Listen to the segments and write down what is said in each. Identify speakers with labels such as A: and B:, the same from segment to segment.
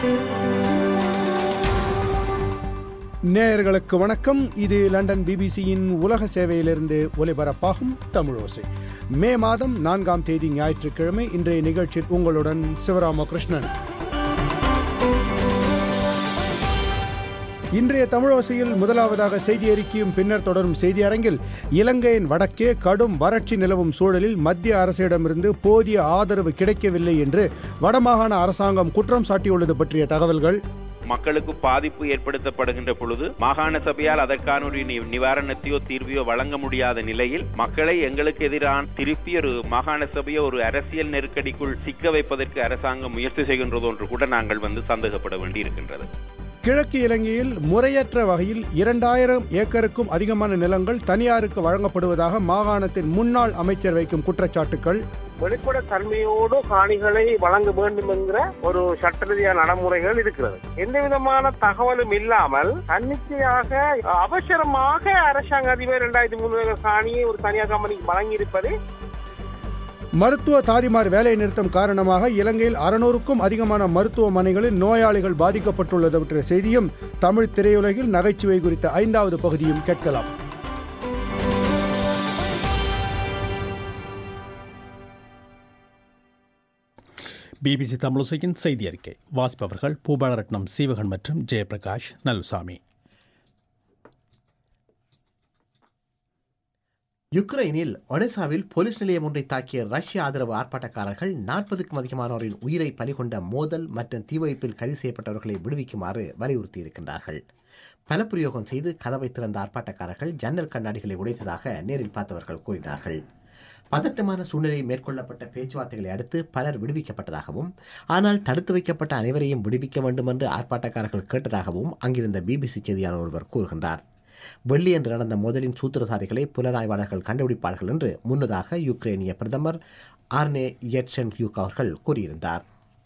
A: நேயர்களுக்கு வணக்கம் இது லண்டன் பிபிசியின் உலக சேவையிலிருந்து ஒலிபரப்பாகும் தமிழோசை மே மாதம் நான்காம் தேதி ஞாயிற்றுக்கிழமை இன்றைய நிகழ்ச்சியில் உங்களுடன் சிவராமகிருஷ்ணன் இன்றைய தமிழோசையில் முதலாவதாக செய்தி அறிக்கையும் பின்னர் தொடரும் செய்தி அரங்கில் இலங்கையின் வடக்கே கடும் வறட்சி நிலவும் சூழலில் மத்திய அரசிடமிருந்து போதிய ஆதரவு கிடைக்கவில்லை என்று வடமாகாண அரசாங்கம் குற்றம் சாட்டியுள்ளது பற்றிய தகவல்கள்
B: மக்களுக்கு பாதிப்பு ஏற்படுத்தப்படுகின்ற பொழுது மாகாண சபையால் அதற்கான ஒரு நி- நிவாரணத்தையோ தீர்வையோ வழங்க முடியாத நிலையில் மக்களை எங்களுக்கு எதிரான திருப்பி ஒரு மாகாண சபையை ஒரு அரசியல் நெருக்கடிக்குள் சிக்க வைப்பதற்கு அரசாங்கம் முயற்சி செய்கின்றது ஒன்று கூட நாங்கள் வந்து சந்தேகப்பட வேண்டி இருக்கின்றது
A: கிழக்கு இலங்கையில் முறையற்ற வகையில் இரண்டாயிரம் ஏக்கருக்கும் அதிகமான நிலங்கள் தனியாருக்கு வழங்கப்படுவதாக மாகாணத்தின் முன்னாள் அமைச்சர் வைக்கும் குற்றச்சாட்டுக்கள்
C: வெளிப்பட தன்மையோடு காணிகளை வழங்க வேண்டும் என்கிற ஒரு சட்ட ரீதியான நடைமுறைகள் இருக்கிறது எந்த விதமான தகவலும் இல்லாமல் தன்னிச்சையாக அவசரமாக அரசாங்க அதிபர் இரண்டாயிரத்தி மூணு காணியை ஒரு தனியார் கம்பெனிக்கு வழங்கியிருப்பது
A: மருத்துவ தாதிமார் வேலை நிறுத்தம் காரணமாக இலங்கையில் அறுநூறுக்கும் அதிகமான மருத்துவமனைகளில் நோயாளிகள் பாதிக்கப்பட்டுள்ளது பற்றிய செய்தியும் தமிழ் திரையுலகில் நகைச்சுவை குறித்த ஐந்தாவது பகுதியும் கேட்கலாம்
D: பிபிசி தமிழசையின் செய்தி அறிக்கை வாசிப்பவர்கள் பூபாலரட்னம் சீவகன் மற்றும் ஜெயபிரகாஷ் நலுசாமி
E: யுக்ரைனில் ஒடெசாவில் போலீஸ் நிலையம் ஒன்றை தாக்கிய ரஷ்ய ஆதரவு ஆர்ப்பாட்டக்காரர்கள் நாற்பதுக்கும் அதிகமானோரின் உயிரை பலிகொண்ட மோதல் மற்றும் தீவைப்பில் கைது செய்யப்பட்டவர்களை விடுவிக்குமாறு வலியுறுத்தியிருக்கின்றார்கள் பலப்பிரயோகம் செய்து கதவை திறந்த ஆர்ப்பாட்டக்காரர்கள் ஜன்னல் கண்ணாடிகளை உடைத்ததாக நேரில் பார்த்தவர்கள் கூறினார்கள் பதட்டமான சூழ்நிலையில் மேற்கொள்ளப்பட்ட பேச்சுவார்த்தைகளை அடுத்து பலர் விடுவிக்கப்பட்டதாகவும் ஆனால் தடுத்து வைக்கப்பட்ட அனைவரையும் விடுவிக்க வேண்டும் என்று ஆர்ப்பாட்டக்காரர்கள் கேட்டதாகவும் அங்கிருந்த பிபிசி செய்தியாளர் ஒருவர் கூறுகின்றார் வெள்ளியன்று நடந்த மோதலின் சூத்திரதாரிகளை புலனாய்வாளர்கள் கண்டுபிடிப்பார்கள் என்று முன்னதாக யுக்ரேனிய பிரதமர் ஆர்னே யட்சென்யூக் அவர்கள் கூறியிருந்தார்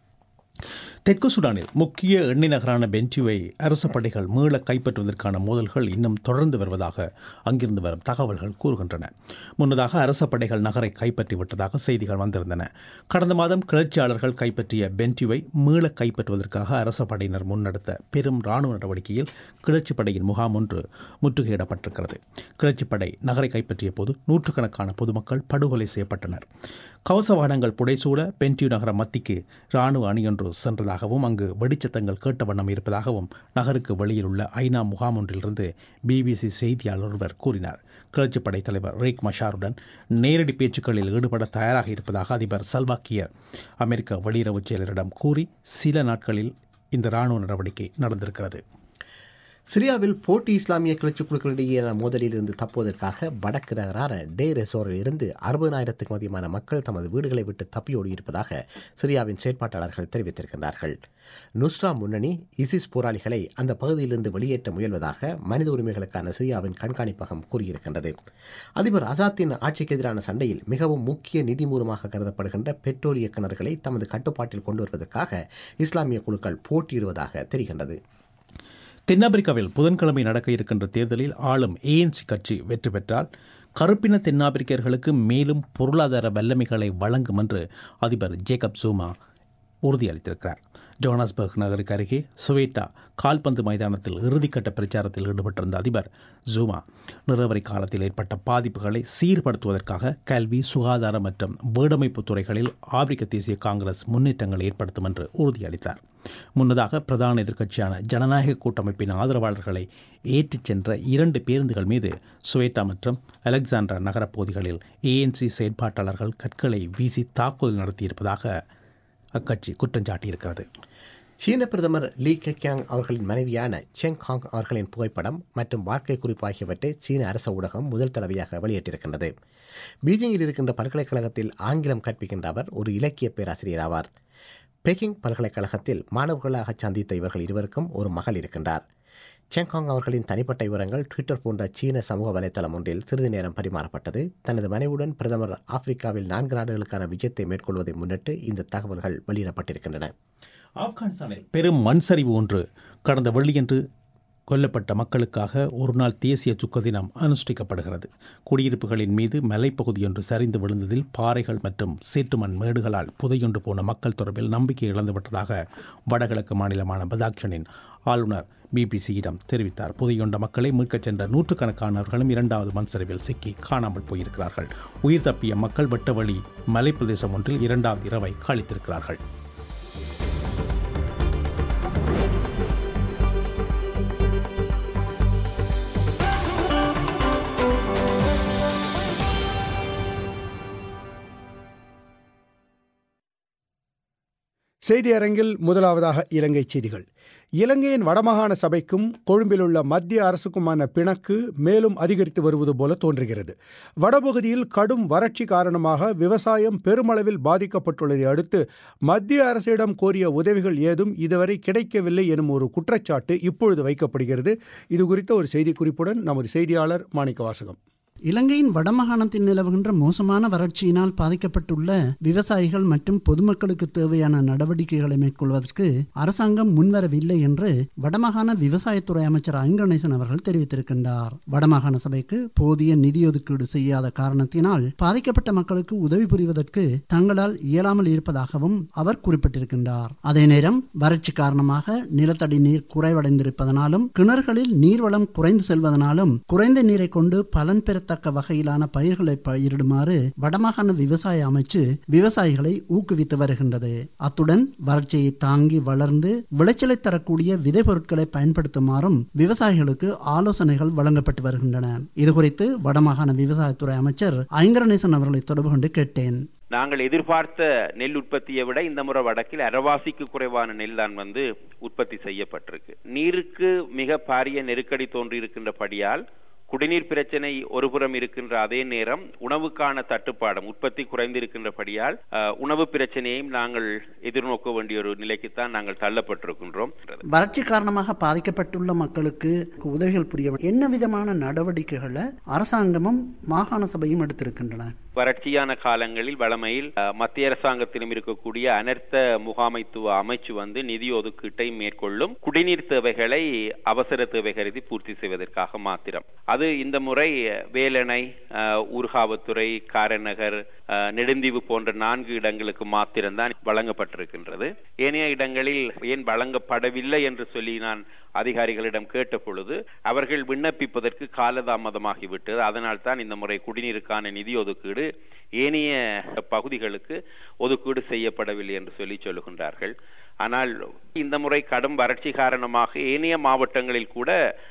D: தெற்கு சுடானில் முக்கிய எண்ணெய் நகரான பென்சுவை அரசு படைகள் மீள கைப்பற்றுவதற்கான மோதல்கள் இன்னும் தொடர்ந்து வருவதாக அங்கிருந்து வரும் தகவல்கள் கூறுகின்றன முன்னதாக அரச படைகள் நகரை கைப்பற்றி விட்டதாக செய்திகள் வந்திருந்தன கடந்த மாதம் கிளர்ச்சியாளர்கள் கைப்பற்றிய பென்சுவை மீள கைப்பற்றுவதற்காக அரச படையினர் முன்னெடுத்த பெரும் ராணுவ நடவடிக்கையில் கிளர்ச்சி படையின் முகாம் ஒன்று முற்றுகையிடப்பட்டிருக்கிறது கிளர்ச்சி படை நகரை கைப்பற்றிய போது நூற்றுக்கணக்கான பொதுமக்கள் படுகொலை செய்யப்பட்டனர் கவச வாகனங்கள் புடைசூழ பென்டியூ நகர மத்திக்கு ராணுவ அணியொன்று சென்றதாகவும் அங்கு வெடிச்சத்தங்கள் கேட்ட வண்ணம் இருப்பதாகவும் நகருக்கு வெளியில் உள்ள ஐநா முகாம் ஒன்றிலிருந்து பிபிசி செய்தியாளர் ஒருவர் கூறினார் கிளர்ச்சி படை தலைவர் ரேக் மஷாருடன் நேரடி பேச்சுக்களில் ஈடுபட தயாராக இருப்பதாக அதிபர் சல்வாக்கியர் அமெரிக்க வெளியுறவுச் செயலரிடம் கூறி சில நாட்களில் இந்த ராணுவ நடவடிக்கை நடந்திருக்கிறது
E: சிரியாவில் போட்டி இஸ்லாமிய கிளர்ச்சி குழுக்களிடையேயான மோதலில் இருந்து தப்புவதற்காக வடக்கு நகரான டே ரெசோரில் இருந்து அறுபதாயிரத்துக்கும் அதிகமான மக்கள் தமது வீடுகளை விட்டு தப்பியோடி இருப்பதாக சிரியாவின் செயற்பாட்டாளர்கள் தெரிவித்திருக்கின்றார்கள் நுஸ்ரா முன்னணி இசிஸ் போராளிகளை அந்த பகுதியிலிருந்து வெளியேற்ற முயல்வதாக மனித உரிமைகளுக்கான சிரியாவின் கண்காணிப்பகம் கூறியிருக்கின்றது அதிபர் அசாத்தின் ஆட்சிக்கு எதிரான சண்டையில் மிகவும் முக்கிய நிதி மூலமாக கருதப்படுகின்ற பெட்ரோலிய கிணறுகளை தமது கட்டுப்பாட்டில் கொண்டு வருவதற்காக இஸ்லாமிய குழுக்கள் போட்டியிடுவதாக தெரிகின்றது
D: தென்னாப்பிரிக்காவில் புதன்கிழமை நடக்க இருக்கின்ற தேர்தலில் ஆளும் ஏஎன்சி கட்சி வெற்றி பெற்றால் கருப்பின தென்னாப்பிரிக்கர்களுக்கு மேலும் பொருளாதார வல்லமைகளை வழங்கும் என்று அதிபர் ஜேக்கப் ஜூமா உறுதியளித்திருக்கிறார் ஜோனாஸ்பர்க் நகருக்கு அருகே சுவேட்டா கால்பந்து மைதானத்தில் இறுதிக்கட்ட பிரச்சாரத்தில் ஈடுபட்டிருந்த அதிபர் ஜூமா நிறவரி காலத்தில் ஏற்பட்ட பாதிப்புகளை சீர்படுத்துவதற்காக கல்வி சுகாதார மற்றும் வீடமைப்பு துறைகளில் ஆப்பிரிக்க தேசிய காங்கிரஸ் முன்னேற்றங்களை ஏற்படுத்தும் என்று உறுதியளித்தார் முன்னதாக பிரதான எதிர்க்கட்சியான ஜனநாயக கூட்டமைப்பின் ஆதரவாளர்களை ஏற்றிச் சென்ற இரண்டு பேருந்துகள் மீது சுவேட்டா மற்றும் அலெக்சாண்டரா நகரப் பகுதிகளில் ஏஎன்சி செயற்பாட்டாளர்கள் கற்களை வீசி தாக்குதல் நடத்தியிருப்பதாக அக்கட்சி குற்றம் சாட்டியிருக்கிறது
E: சீன பிரதமர் லீ கெக்கியாங் அவர்களின் மனைவியான செங் ஹாங் அவர்களின் புகைப்படம் மற்றும் வாழ்க்கை குறிப்பு ஆகியவற்றை சீன அரச ஊடகம் முதல் தடவையாக வெளியிட்டிருக்கின்றது பீஜிங்கில் இருக்கின்ற பல்கலைக்கழகத்தில் ஆங்கிலம் கற்பிக்கின்ற அவர் ஒரு இலக்கிய பேராசிரியர் ஆவார் பெக்கிங் பல்கலைக்கழகத்தில் மாணவர்களாக சந்தித்த இவர்கள் இருவருக்கும் ஒரு மகள் இருக்கின்றார் செங்காங் அவர்களின் தனிப்பட்ட விவரங்கள் ட்விட்டர் போன்ற சீன சமூக வலைத்தளம் ஒன்றில் சிறிது நேரம் பரிமாறப்பட்டது தனது மனைவியுடன் பிரதமர் ஆப்பிரிக்காவில் நான்கு நாடுகளுக்கான விஜயத்தை மேற்கொள்வதை முன்னிட்டு இந்த தகவல்கள் வெளியிடப்பட்டிருக்கின்றன
D: ஆப்கானிஸ்தானில் பெரும் மண் சரிவு ஒன்று கடந்த வெள்ளியன்று கொல்லப்பட்ட மக்களுக்காக ஒருநாள் தேசிய துக்க தினம் அனுஷ்டிக்கப்படுகிறது குடியிருப்புகளின் மீது மலைப்பகுதியொன்று சரிந்து விழுந்ததில் பாறைகள் மற்றும் சேற்றுமண் மேடுகளால் புதையுண்டு போன மக்கள் தொடர்பில் நம்பிக்கை இழந்துவிட்டதாக வடகிழக்கு மாநிலமான பதாக்ஷனின் ஆளுநர் பிபிசியிடம் தெரிவித்தார் புதையுண்ட மக்களை மீட்கச் சென்ற நூற்றுக்கணக்கானவர்களும் இரண்டாவது மண் சரிவில் சிக்கி காணாமல் போயிருக்கிறார்கள் உயிர் தப்பிய மக்கள் வெட்டவழி மலைப்பிரதேசம் ஒன்றில் இரண்டாவது இரவை கழித்திருக்கிறார்கள்
A: செய்தி அரங்கில் முதலாவதாக இலங்கை செய்திகள் இலங்கையின் வடமாகாண சபைக்கும் கொழும்பில் உள்ள மத்திய அரசுக்குமான பிணக்கு மேலும் அதிகரித்து வருவது போல தோன்றுகிறது வடபகுதியில் கடும் வறட்சி காரணமாக விவசாயம் பெருமளவில் பாதிக்கப்பட்டுள்ளதை அடுத்து மத்திய அரசிடம் கோரிய உதவிகள் ஏதும் இதுவரை கிடைக்கவில்லை எனும் ஒரு குற்றச்சாட்டு இப்பொழுது வைக்கப்படுகிறது இது குறித்த ஒரு செய்திக்குறிப்புடன் நமது செய்தியாளர் மாணிக்க வாசகம்
F: இலங்கையின் வடமாகாணத்தில் நிலவுகின்ற மோசமான வறட்சியினால் பாதிக்கப்பட்டுள்ள விவசாயிகள் மற்றும் பொதுமக்களுக்கு தேவையான நடவடிக்கைகளை மேற்கொள்வதற்கு அரசாங்கம் முன்வரவில்லை என்று வடமாகாண விவசாயத்துறை அமைச்சர் ஐங்கணேசன் அவர்கள் தெரிவித்திருக்கின்றார் வடமாகாண சபைக்கு போதிய நிதி ஒதுக்கீடு செய்யாத காரணத்தினால் பாதிக்கப்பட்ட மக்களுக்கு உதவி புரிவதற்கு தங்களால் இயலாமல் இருப்பதாகவும் அவர் குறிப்பிட்டிருக்கின்றார் அதே நேரம் வறட்சி காரணமாக நிலத்தடி நீர் குறைவடைந்திருப்பதனாலும் கிணறுகளில் நீர்வளம் குறைந்து செல்வதனாலும் குறைந்த நீரை கொண்டு பலன் பெற பெறத்தக்க வகையிலான பயிர்களை பயிரிடுமாறு வடமாகாண விவசாய அமைச்சு விவசாயிகளை ஊக்குவித்து வருகின்றது அத்துடன் வறட்சியை தாங்கி வளர்ந்து விளைச்சலை தரக்கூடிய விதை பொருட்களை பயன்படுத்துமாறும் விவசாயிகளுக்கு ஆலோசனைகள் வழங்கப்பட்டு வருகின்றன இதுகுறித்து வடமாகாண விவசாயத்துறை அமைச்சர் ஐங்கரணேசன் அவர்களை தொடர்பு கொண்டு கேட்டேன்
B: நாங்கள் எதிர்பார்த்த நெல் உற்பத்தியை விட இந்த முறை வடக்கில் அரவாசிக்கு குறைவான நெல் தான் வந்து உற்பத்தி செய்யப்பட்டிருக்கு நீருக்கு மிக பாரிய நெருக்கடி தோன்றியிருக்கின்றபடியால் குடிநீர் பிரச்சனை ஒருபுறம் இருக்கின்ற அதே நேரம் உணவுக்கான தட்டுப்பாடம் உற்பத்தி குறைந்திருக்கின்றபடியால் உணவு பிரச்சனையையும் நாங்கள் எதிர்நோக்க வேண்டிய ஒரு நிலைக்குத்தான் நாங்கள் தள்ளப்பட்டிருக்கின்றோம்
F: வறட்சி காரணமாக பாதிக்கப்பட்டுள்ள மக்களுக்கு உதவிகள் புரிய என்ன விதமான நடவடிக்கைகளை அரசாங்கமும் மாகாண சபையும் எடுத்திருக்கின்றன
B: வறட்சியான காலங்களில் வளமையில் மத்திய அரசாங்கத்திலும் இருக்கக்கூடிய அனர்த்த முகாமைத்துவ அமைச்சு வந்து நிதி ஒதுக்கீட்டை மேற்கொள்ளும் குடிநீர் தேவைகளை அவசர தேவை கருதி பூர்த்தி செய்வதற்காக மாத்திரம் அது இந்த முறை வேலணை ஊர்காவத்துறை காரநகர் நெடுந்தீவு போன்ற நான்கு இடங்களுக்கு மாத்திரம்தான் வழங்கப்பட்டிருக்கின்றது ஏனைய இடங்களில் ஏன் வழங்கப்படவில்லை என்று சொல்லி நான் அதிகாரிகளிடம் கேட்ட பொழுது அவர்கள் விண்ணப்பிப்பதற்கு காலதாமதமாகிவிட்டது அதனால் தான் இந்த முறை குடிநீருக்கான நிதி ஒதுக்கீடு ஏனைய பகுதிகளுக்கு ஒதுக்கீடு செய்யப்படவில்லை என்று சொல்லி சொல்லுகின்றார்கள் ஆனால் இந்த முறை கடும் வறட்சி காரணமாக ஏனைய மாவட்டங்களில் கூட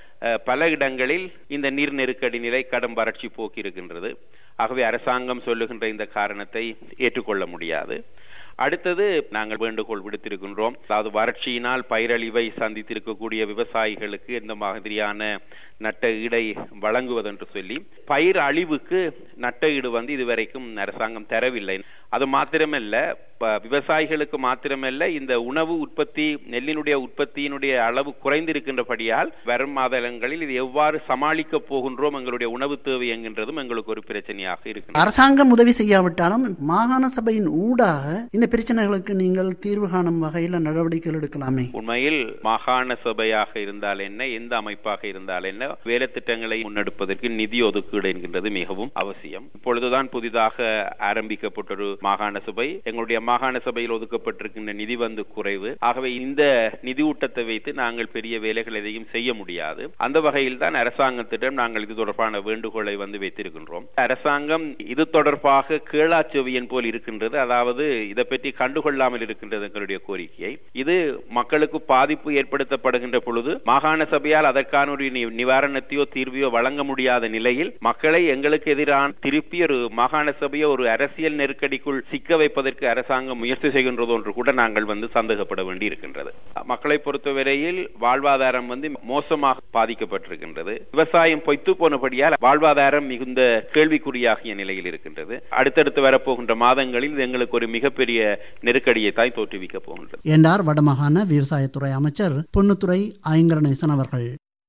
B: பல இடங்களில் இந்த நீர் நெருக்கடி நிலை கடும் வறட்சி போக்கி இருக்கின்றது ஆகவே அரசாங்கம் சொல்லுகின்ற இந்த காரணத்தை ஏற்றுக்கொள்ள முடியாது அடுத்தது நாங்கள் வேண்டுகோள் விடுத்திருக்கின்றோம் அதாவது வறட்சியினால் பயிரழிவை சந்தித்திருக்கக்கூடிய விவசாயிகளுக்கு இந்த மாதிரியான நட்ட ஈடை வழங்குவதென்று சொல்லி பயிர் அழிவுக்கு நட்ட ஈடு வந்து இதுவரைக்கும் அரசாங்கம் தரவில்லை அது மாத்திரமல்ல விவசாயிகளுக்கு மாத்திரமல்ல இந்த உணவு உற்பத்தி நெல்லினுடைய உற்பத்தியினுடைய அளவு குறைந்திருக்கின்றபடியால் வரும் மாதங்களில் இது எவ்வாறு சமாளிக்க போகின்றோம் எங்களுடைய உணவு தேவை என்கின்றதும் எங்களுக்கு ஒரு பிரச்சனையாக இருக்கு
F: அரசாங்கம் உதவி செய்யாவிட்டாலும் மாகாண சபையின் ஊடாக இந்த பிரச்சனைகளுக்கு நீங்கள் தீர்வு காணும் வகையில் நடவடிக்கைகள் எடுக்கலாமே
B: உண்மையில் மாகாண சபையாக இருந்தால் என்ன எந்த அமைப்பாக இருந்தால் என்ன வேலை திட்டங்களை முன்னெடுப்பதற்கு நிதி ஒதுக்கீடு என்கின்றது மிகவும் அவசியம் இப்பொழுதுதான் புதிதாக ஆரம்பிக்கப்பட்ட ஒரு மாகாண சபை எங்களுடைய மாகாண சபையில் ஒதுக்கப்பட்டிருக்கின்ற நிதி வந்து குறைவு ஆகவே இந்த நிதி ஊட்டத்தை வைத்து நாங்கள் பெரிய வேலைகள் எதையும் செய்ய முடியாது அந்த வகையில் தான் அரசாங்கத்திடம் நாங்கள் இது தொடர்பான வேண்டுகோளை வந்து வைத்திருக்கின்றோம் அரசாங்கம் இது தொடர்பாக கேளாச்செவியன் போல் இருக்கின்றது அதாவது இதை பற்றி கண்டுகொள்ளாமல் இருக்கின்றது எங்களுடைய கோரிக்கையை இது மக்களுக்கு பாதிப்பு ஏற்படுத்தப்படுகின்ற பொழுது மாகாண சபையால் அதற்கான ஒரு நிவாரணத்தையோ தீர்வையோ வழங்க முடியாத நிலையில் மக்களை எங்களுக்கு எதிரான திருப்பி ஒரு மாகாண சபையோ ஒரு அரசியல் நெருக்கடிக்குள் சிக்க வைப்பதற்கு அரசாங்கம் முயற்சி செய்கின்றது ஒன்று கூட நாங்கள் வந்து சந்தேகப்பட வேண்டி இருக்கின்றது மக்களை பொறுத்தவரையில் வாழ்வாதாரம் வந்து மோசமாக பாதிக்கப்பட்டிருக்கின்றது விவசாயம் பொய்த்து போனபடியால் வாழ்வாதாரம் மிகுந்த கேள்விக்குறியாகிய நிலையில் இருக்கின்றது அடுத்தடுத்து வரப்போகின்ற மாதங்களில் இது எங்களுக்கு ஒரு மிகப்பெரிய நெருக்கடியை தாய் தோற்றுவிக்க போகின்றது
F: என்றார் வடமாகாண விவசாயத்துறை அமைச்சர் பொன்னுத்துறை ஐங்கரணேசன் அவர்கள்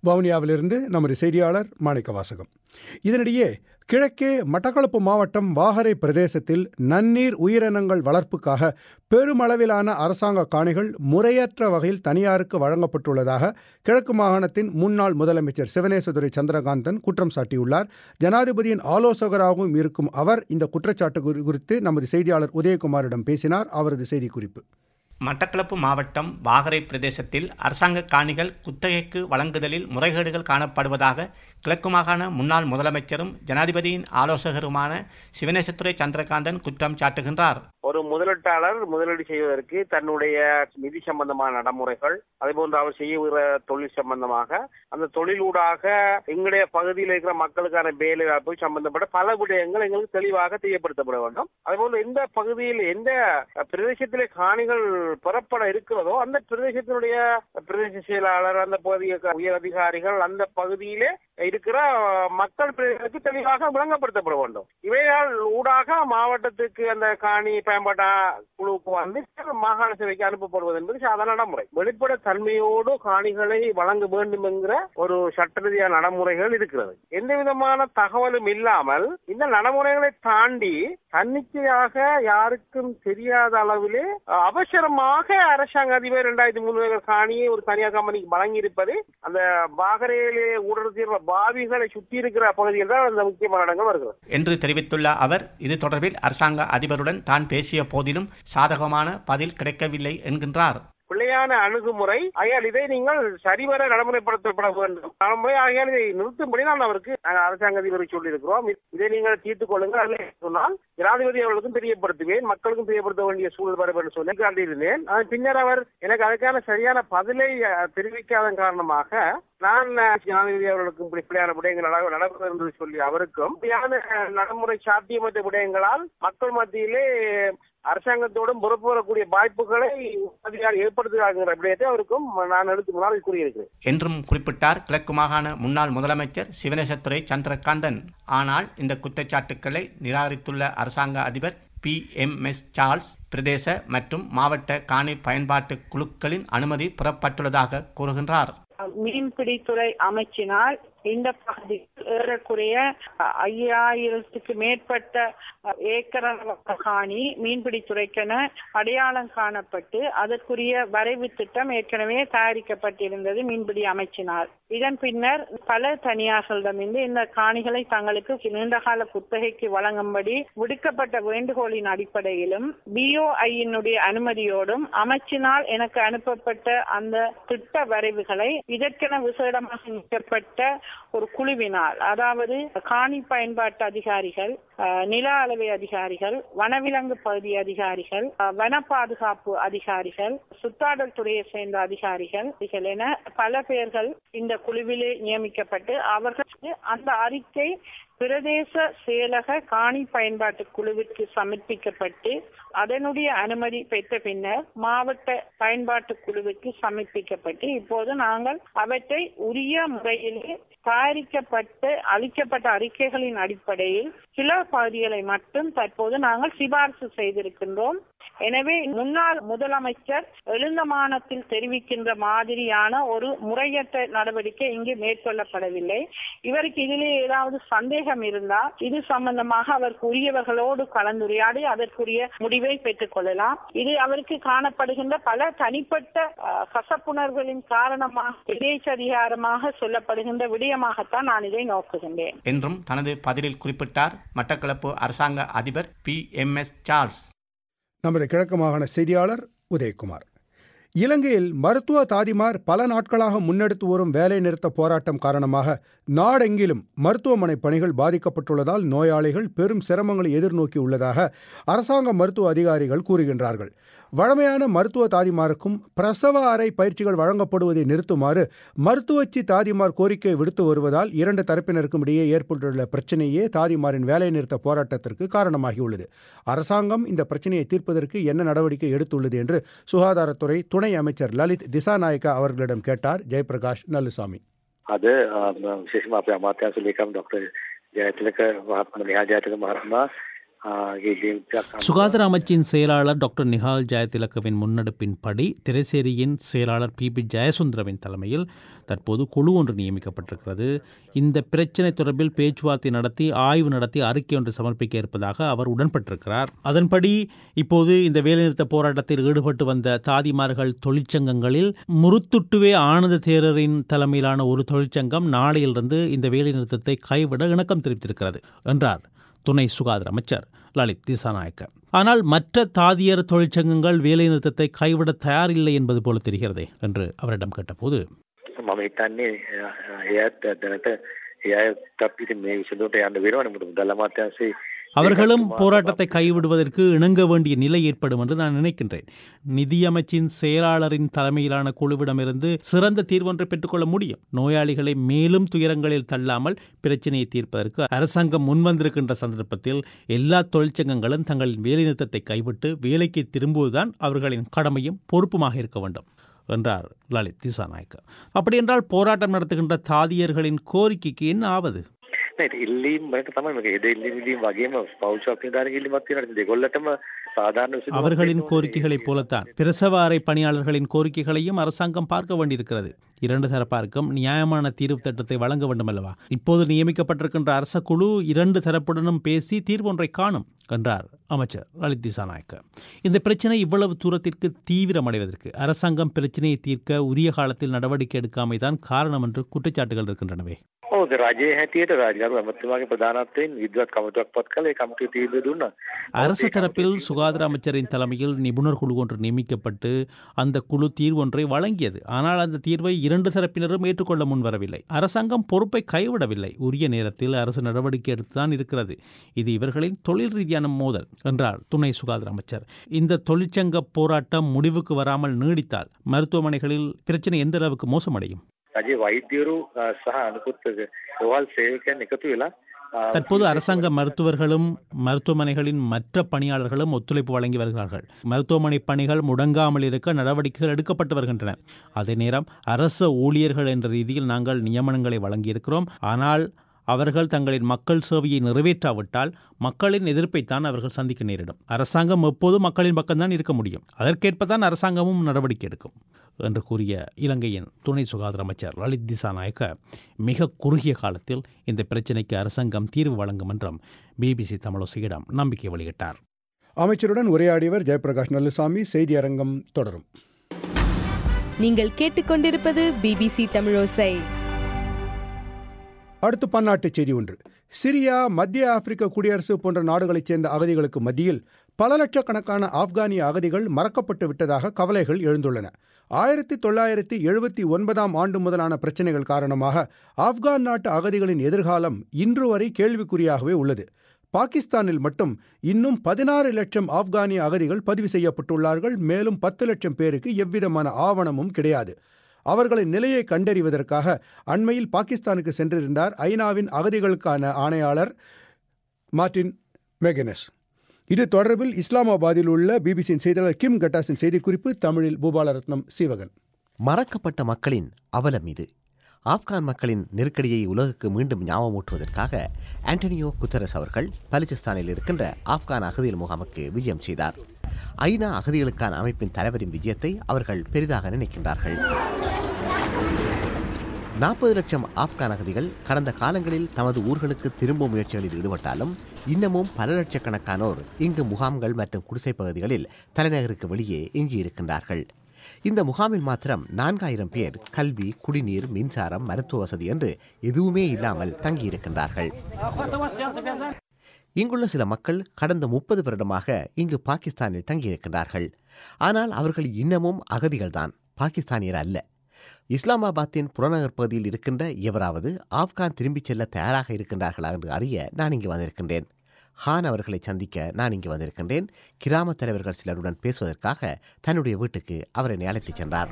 A: வவுனியாவிலிருந்து நமது செய்தியாளர் மாணிக்க வாசகம் இதனிடையே கிழக்கே மட்டக்களப்பு மாவட்டம் வாகரை பிரதேசத்தில் நன்னீர் உயிரினங்கள் வளர்ப்புக்காக பெருமளவிலான அரசாங்க காணிகள் முறையற்ற வகையில் தனியாருக்கு வழங்கப்பட்டுள்ளதாக கிழக்கு மாகாணத்தின் முன்னாள் முதலமைச்சர் சிவனேசதுரை சந்திரகாந்தன் குற்றம் சாட்டியுள்ளார் ஜனாதிபதியின் ஆலோசகராகவும் இருக்கும் அவர் இந்த குற்றச்சாட்டு குறி- குறித்து நமது செய்தியாளர் உதயகுமாரிடம் பேசினார் அவரது செய்திக்குறிப்பு
G: மட்டக்களப்பு மாவட்டம் வாகரை பிரதேசத்தில் அரசாங்க காணிகள் குத்தகைக்கு வழங்குதலில் முறைகேடுகள் காணப்படுவதாக கிழக்கு மாகாண முன்னாள் முதலமைச்சரும் ஜனாதிபதியின் ஆலோசகருமான சிவனேசத்துறை சந்திரகாந்தன் குற்றம் சாட்டுகின்றார்
C: ஒரு முதலீட்டாளர் முதலீடு செய்வதற்கு தன்னுடைய நிதி சம்பந்தமான நடைமுறைகள் அதே போன்று அவர் செய்கிற தொழில் சம்பந்தமாக அந்த தொழிலூடாக எங்களுடைய பகுதியில் இருக்கிற மக்களுக்கான வேலை வாய்ப்பு சம்பந்தப்பட்ட பல விடயங்கள் எங்களுக்கு தெளிவாக தெரியப்படுத்தப்பட வேண்டும் அதேபோல எந்த பகுதியில் எந்த பிரதேசத்திலே காணிகள் பெறப்பட இருக்கிறதோ அந்த பிரதேசத்தினுடைய பிரதேச செயலாளர் அந்த பகுதி உயர் அதிகாரிகள் அந்த பகுதியிலே இருக்கிற மக்கள் பிரதிநிதிகளுக்கு தெளிவாக விளங்கப்படுத்தப்பட வேண்டும் இவையால் ஊடாக மாவட்டத்துக்கு அந்த காணி பயன்பாட்டு குழுவுக்கு வந்து மாகாண சபைக்கு அனுப்பப்படுவது என்பது சாதாரண நடைமுறை வெளிப்பட தன்மையோடு காணிகளை வழங்க வேண்டும் என்கிற ஒரு சட்ட ரீதியான நடைமுறைகள் இருக்கிறது எந்த விதமான தகவலும் இல்லாமல் இந்த நடைமுறைகளை தாண்டி தன்னிச்சையாக யாருக்கும் தெரியாத அளவிலே அஹ், அவசரமாக அரசாங்க அதிபர் இரண்டாயிரத்தி மூணு ஏக்கர் காணியை ஒரு தனியார் கம்பெனிக்கு வழங்கி இருப்பது அந்த பாகரையிலே ஊடுருவ பாவிகளை சுற்றி இருக்கிற பகுதியில் தான் அந்த முக்கியமான இடங்கள் வருகிறது
G: என்று தெரிவித்துள்ள அவர் இது தொடர்பில் அரசாங்க அதிபருடன் தான் பேசிய போதிலும் சாதகமான பதில் கிடைக்கவில்லை என்கின்றார்
C: பிள்ளையான அணுகுமுறை ஆகையால் இதை நீங்கள் சரிவர நடைமுறைப்படுத்தப்பட வேண்டும் நடைமுறை ஆகையால் இதை நிறுத்தும்படி நான் அவருக்கு நாங்கள் அரசாங்க அதிபரை சொல்லியிருக்கிறோம் இதை நீங்கள் தீர்த்துக் கொள்ளுங்கள் அல்ல சொன்னால் ஜனாதிபதி அவர்களுக்கும் தெரியப்படுத்துவேன் மக்களுக்கும் தெரியப்படுத்த வேண்டிய சூழல் வரும் என்று சொல்லி காட்டியிருந்தேன் அதன் பின்னர் அவர் எனக்கு அதுக்கான சரியான பதிலை அஹ், தெரிவிக்காதன் காரணமாக நான் அஹ், ஜனாதிபதி அவர்களுக்கும் இப்படி இப்படியான விடயங்கள் நட- நடக்கும் என்று சொல்லி அவருக்கும் இப்படியான அஹ், நடைமுறை சாத்தியமற்ற விடயங்களால் மக்கள் மத்தியிலே அரசாங்கத்தோடும் பொறுப்பு வரக்கூடிய வாய்ப்புகளை அதிகாரி ஏற்படுத்துகிறார்கள் விடயத்தை அவருக்கும் நான் எடுத்து முன்னால் கூறியிருக்கிறேன்
G: என்றும் குறிப்பிட்டார் கிழக்கு மாகாண முன்னாள் முதலமைச்சர் சிவனேசத்துறை சந்திரகாந்தன் ஆனால் இந்த குற்றச்சாட்டுக்களை நிராகரித்துள்ள அரசாங்க அதிபர் பி எம் எஸ் சார்ல்ஸ் பிரதேச மற்றும் மாவட்ட காணி பயன்பாட்டு குழுக்களின் அனுமதி பெறப்பட்டுள்ளதாக கூறுகின்றார்
H: மீன்பிடித்துறை அமைச்சினால் இந்த பகுதியில் ஏறக்குறைய ஐயாயிரத்துக்கு மேற்பட்ட ஏக்கர் அளவு காணி மீன்பிடித்துறைக்கென அடையாளம் காணப்பட்டு அதற்குரிய வரைவு திட்டம் ஏற்கனவே தயாரிக்கப்பட்டிருந்தது மீன்பிடி அமைச்சினால் இதன் பின்னர் பல தனியார்களிடமிருந்து இந்த காணிகளை தங்களுக்கு நீண்டகால குத்தகைக்கு வழங்கும்படி விடுக்கப்பட்ட வேண்டுகோளின் அடிப்படையிலும் பிஓஐயினுடைய அனுமதியோடும் அமைச்சினால் எனக்கு அனுப்பப்பட்ட அந்த திட்ட வரைவுகளை இதற்கென விசேடமாக நிற்கப்பட்ட ஒரு குழுவினால் அதாவது காணி பயன்பாட்டு அதிகாரிகள் அஹ், நில அளவை அதிகாரிகள் வனவிலங்கு பகுதி அதிகாரிகள் அஹ், வன பாதுகாப்பு அதிகாரிகள் சுத்தாடல் துறையை சேர்ந்த அதிகாரிகள் இதில் என பல பேர்கள் இந்த குழுவிலே நியமிக்கப்பட்டு அவர்களுக்கு அந்த அறிக்கை பிரதேச செயலக காணி பயன்பாட்டு குழுவிற்கு சமர்ப்பிக்கப்பட்டு அதனுடைய அனுமதி பெற்ற பின்னர் மாவட்ட பயன்பாட்டு குழுவுக்கு சமர்ப்பிக்கப்பட்டு இப்போது நாங்கள் அவற்றை உரிய முறையிலே தயாரிக்கப்பட்டு அளிக்கப்பட்ட அறிக்கைகளின் அடிப்படையில் சில பகுதிகளை மட்டும் தற்போது நாங்கள் சிபாரிசு செய்திருக்கின்றோம் எனவே முன்னாள் முதலமைச்சர் எழுந்தமானத்தில் தெரிவிக்கின்ற மாதிரியான ஒரு முறையற்ற நடவடிக்கை இங்கு மேற்கொள்ளப்படவில்லை இவருக்கு இதிலே ஏதாவது சந்தேகம் இருந்தால் இது சம்பந்தமாக அவருக்கு உரியவர்களோடு கலந்துரையாடி அதற்குரிய முடிவை பெற்றுக் கொள்ளலாம் இது அவருக்கு காணப்படுகின்ற பல தனிப்பட்ட அஹ், கசப்புணர்வுகளின் காரணமாக எதேச்சதிகாரமாக சொல்லப்படுகின்ற விடயமாகத்தான் நான் இதை நோக்குகின்றேன்
G: என்றும் தனது பதிலில் குறிப்பிட்டார் மட்டக்களப்பு அரசாங்க அதிபர் பி எம் எஸ் சார்ல்ஸ்
A: நமது கிழக்கு மாகாண செய்தியாளர் உதயகுமார் இலங்கையில் மருத்துவ தாதிமார் பல நாட்களாக முன்னெடுத்து வரும் வேலை நிறுத்த போராட்டம் காரணமாக நாடெங்கிலும் மருத்துவமனை பணிகள் பாதிக்கப்பட்டுள்ளதால் நோயாளிகள் பெரும் சிரமங்களை எதிர்நோக்கி உள்ளதாக அரசாங்க மருத்துவ அதிகாரிகள் கூறுகின்றார்கள் வழமையான மருத்துவ தாதிமாருக்கும் பிரசவ அறை பயிற்சிகள் வழங்கப்படுவதை நிறுத்துமாறு மருத்துவச்சி தாதிமார் கோரிக்கை விடுத்து வருவதால் இரண்டு தரப்பினருக்கும் இடையே ஏற்பட்டுள்ள பிரச்சனையே தாதிமாரின் வேலை நிறுத்த போராட்டத்திற்கு காரணமாகியுள்ளது அரசாங்கம் இந்த பிரச்சனையை தீர்ப்பதற்கு என்ன நடவடிக்கை எடுத்துள்ளது என்று சுகாதாரத்துறை துணை அமைச்சர் லலித் திசாநாயக்கா அவர்களிடம் கேட்டார் ஜெயபிரகாஷ் நல்லுசாமி
I: අද අ, විශේෂම අපේ අමාත්‍යංශ ලේකම් ඩොක්ටර් ජයතිලක මහත්මයා නිහා ජයතිලක මහත්මයා
D: சுகாதார அமைச்சின் செயலாளர் டாக்டர் நிஹால் ஜெயதிலக்கவின் முன்னெடுப்பின்படி திரைசேரியின் செயலாளர் பி பி ஜெயசுந்தரவின் தலைமையில் தற்போது குழு ஒன்று நியமிக்கப்பட்டிருக்கிறது இந்த பிரச்சினை தொடர்பில் பேச்சுவார்த்தை நடத்தி ஆய்வு நடத்தி அறிக்கை ஒன்று சமர்ப்பிக்க இருப்பதாக அவர் உடன்பட்டிருக்கிறார் அதன்படி இப்போது இந்த வேலைநிறுத்த போராட்டத்தில் ஈடுபட்டு வந்த தாதிமார்கள் தொழிற்சங்கங்களில் முருத்துட்டுவே ஆனந்த தேரரின் தலைமையிலான ஒரு தொழிற்சங்கம் நாளையிலிருந்து இந்த வேலைநிறுத்தத்தை கைவிட இணக்கம் தெரிவித்திருக்கிறது என்றார் துணை சுகாதார அமைச்சர் லலித் திசாநாயக்க ஆனால் மற்ற தாதியர் தொழிற்சங்கங்கள் வேலைநிறுத்தத்தை கைவிட தயாரில்லை என்பது போல தெரிகிறதே என்று அவரிடம் கேட்டபோது
I: මම හිතන්නේ එයත් දැනට එයත් අපිට මේ විසඳුවට යන්න වෙනවනේ මොකද දල අමාත්‍යාංශයේ
D: அவர்களும் போராட்டத்தை கைவிடுவதற்கு இணங்க வேண்டிய நிலை ஏற்படும் என்று நான் நினைக்கின்றேன் நிதியமைச்சின் செயலாளரின் தலைமையிலான குழுவிடமிருந்து சிறந்த தீர்வொன்றை பெற்றுக்கொள்ள முடியும் நோயாளிகளை மேலும் துயரங்களில் தள்ளாமல் பிரச்சனையை தீர்ப்பதற்கு அரசாங்கம் முன்வந்திருக்கின்ற சந்தர்ப்பத்தில் எல்லா தொழிற்சங்கங்களும் தங்களின் வேலைநிறுத்தத்தை கைவிட்டு வேலைக்கு திரும்புவதுதான் அவர்களின் கடமையும் பொறுப்புமாக இருக்க வேண்டும் என்றார் லலித் திசாநாயக்க அப்படியென்றால் போராட்டம் நடத்துகின்ற தாதியர்களின் கோரிக்கைக்கு என்ன ஆவது
I: නෑ ඉල්ලීම් වලට තමයි මේක එද ඉල්ලීම් ඉල්ලීම් වගේම පෞෂ නිදාන ඉල්ලීමක් තියෙනවා දෙගොල්ලටම சாதாரண விஷயம்
D: அவர்களின் கோரிக்கைகளைப் போலத்தான் பிரசவ அறை பணியாளர்களின் கோரிக்கைகளையும் அரசாங்கம் பார்க்க வேண்டியிருக்கிறது இரண்டு தரப்பாருக்கும் நியாயமான தீர்வு திட்டத்தை வழங்க வேண்டும் அல்லவா இப்போது நியமிக்கப்பட்டிருக்கின்ற அரச குழு இரண்டு தரப்புடனும் பேசி தீர்வொன்றை காணும் என்றார் அமைச்சர் லலித் திசாநாயக்க இந்த பிரச்சனை இவ்வளவு தூரத்திற்கு தீவிரமடைவதற்கு அரசாங்கம் பிரச்சனையை தீர்க்க உரிய காலத்தில் நடவடிக்கை எடுக்காமை தான் காரணம் என்று குற்றச்சாட்டுகள் இருக்கின்றனவே
I: ඔව් රජයේ හැටියට රාජ්‍යගරු ඇමතුමාගේ ප්‍රධානත්වයෙන් විද්වත් කමිටුවක් පත් කළා ඒ කමිටුව තීන්දුව දුන්නා
D: அரசு தரப்பில் சுகாதார அமைச்சரின் தலைமையில் நிபுணர் குழு ஒன்று நியமிக்கப்பட்டு அந்த குழு தீர்வொன்றை வழங்கியது ஆனால் அந்த தீர்வை இரண்டு தரப்பினரும் ஏற்றுக்கொள்ள முன்வரவில்லை அரசாங்கம் பொறுப்பை கைவிடவில்லை உரிய நேரத்தில் அரசு நடவடிக்கை எடுத்துதான் இருக்கிறது இது இவர்களின் தொழில் ரீதியான மோதல் என்றார் துணை சுகாதார அமைச்சர் இந்த தொழிற்சங்க போராட்டம் முடிவுக்கு வராமல் நீடித்தால் மருத்துவமனைகளில் பிரச்சனை எந்த அளவுக்கு மோசமடையும்
I: රජයේ වෛද්‍යවරු අ, සහ අනිකුත් රෝහල් සේවකයන් එකතු වෙලා අ,
D: தற்போது அரசாங்க மருத்துவர்களும் மருத்துவமனைகளின் மற்ற பணியாளர்களும் ஒத்துழைப்பு வழங்கி வருகிறார்கள் மருத்துவமனை பணிகள் முடங்காமல் இருக்க நடவடிக்கைகள் எடுக்கப்பட்டு வருகின்றன அதே நேரம் அரச ஊழியர்கள் என்ற ரீதியில் நாங்கள் நியமனங்களை வழங்கியிருக்கிறோம் ஆனால் அவர்கள் தங்களின் மக்கள் சேவையை நிறைவேற்றாவிட்டால் மக்களின் எதிர்ப்பைத்தான் அவர்கள் சந்திக்க நேரிடும் அரசாங்கம் எப்போதும் மக்களின் பக்கம்தான் இருக்க முடியும் அதற்கேற்பதான் அரசாங்கமும் நடவடிக்கை எடுக்கும் என்று கூறிய இலங்கையின் துணை சுகாதார அமைச்சர் லலித் திசாநாயக்க மிக குறுகிய காலத்தில் இந்த பிரச்சினைக்கு அரசாங்கம் தீர்வு வழங்கும் என்றும் பிபிசி தமிழோசையிடம் நம்பிக்கை வெளியிட்டார்
A: அமைச்சருடன் உரையாடியவர் ஜெயபிரகாஷ் நல்லுசாமி செய்தி அரங்கம் தொடரும்
J: நீங்கள் கேட்டுக்கொண்டிருப்பது பிபிசி தமிழோசை
A: அடுத்து பன்னாட்டுச் செய்தி ஒன்று சிரியா மத்திய ஆப்பிரிக்க குடியரசு போன்ற நாடுகளைச் சேர்ந்த அகதிகளுக்கு மத்தியில் பல லட்சக்கணக்கான ஆப்கானிய அகதிகள் மறக்கப்பட்டு விட்டதாக கவலைகள் எழுந்துள்ளன ஆயிரத்தி தொள்ளாயிரத்தி எழுபத்தி ஒன்பதாம் ஆண்டு முதலான பிரச்சனைகள் காரணமாக ஆப்கான் நாட்டு அகதிகளின் எதிர்காலம் இன்று வரை கேள்விக்குறியாகவே உள்ளது பாகிஸ்தானில் மட்டும் இன்னும் பதினாறு லட்சம் ஆப்கானிய அகதிகள் பதிவு செய்யப்பட்டுள்ளார்கள் மேலும் பத்து லட்சம் பேருக்கு எவ்விதமான ஆவணமும் கிடையாது அவர்களின் நிலையை கண்டறிவதற்காக அண்மையில் பாகிஸ்தானுக்கு சென்றிருந்தார் ஐநாவின் அகதிகளுக்கான ஆணையாளர் மார்டின் மெகனஸ் இது தொடர்பில் இஸ்லாமாபாத்தில் உள்ள பிபிசியின் செய்தியாளர் கிம் கட்டாஸின் செய்திக்குறிப்பு தமிழில் பூபாலரத்னம் சீவகன்
E: மறக்கப்பட்ட மக்களின் அவலம் இது ஆப்கான் மக்களின் நெருக்கடியை உலகுக்கு மீண்டும் ஞாபகமூட்டுவதற்காக ஆண்டனியோ குத்தரஸ் அவர்கள் பலுச்சிஸ்தானில் இருக்கின்ற ஆப்கான் அகதிகள் முகாமுக்கு விஜயம் செய்தார் ஐநா அகதிகளுக்கான அமைப்பின் தலைவரின் விஜயத்தை அவர்கள் பெரிதாக நினைக்கின்றார்கள் நாற்பது லட்சம் ஆப்கான் அகதிகள் கடந்த காலங்களில் தமது ஊர்களுக்கு திரும்பும் முயற்சிகளில் ஈடுபட்டாலும் இன்னமும் பல லட்சக்கணக்கானோர் இங்கு முகாம்கள் மற்றும் குடிசைப் பகுதிகளில் தலைநகருக்கு வெளியே எஞ்சியிருக்கின்றார்கள் இந்த முகாமில் மாத்திரம் நான்காயிரம் பேர் கல்வி குடிநீர் மின்சாரம் மருத்துவ வசதி என்று எதுவுமே இல்லாமல் தங்கியிருக்கின்றார்கள் இங்குள்ள சில மக்கள் கடந்த முப்பது வருடமாக இங்கு பாகிஸ்தானில் தங்கியிருக்கின்றார்கள் ஆனால் அவர்கள் இன்னமும் அகதிகள்தான் பாகிஸ்தானியர் அல்ல இஸ்லாமாபாத்தின் புறநகர் பகுதியில் இருக்கின்ற எவராவது ஆப்கான் திரும்பிச் செல்ல தயாராக இருக்கின்றார்களா என்று அறிய நான் இங்கு வந்திருக்கின்றேன் ஹான் அவர்களை சந்திக்க நான் இங்கு வந்திருக்கின்றேன் கிராம தலைவர்கள் சிலருடன் பேசுவதற்காக தன்னுடைய வீட்டுக்கு அவர் என்னை அழைத்துச் சென்றார்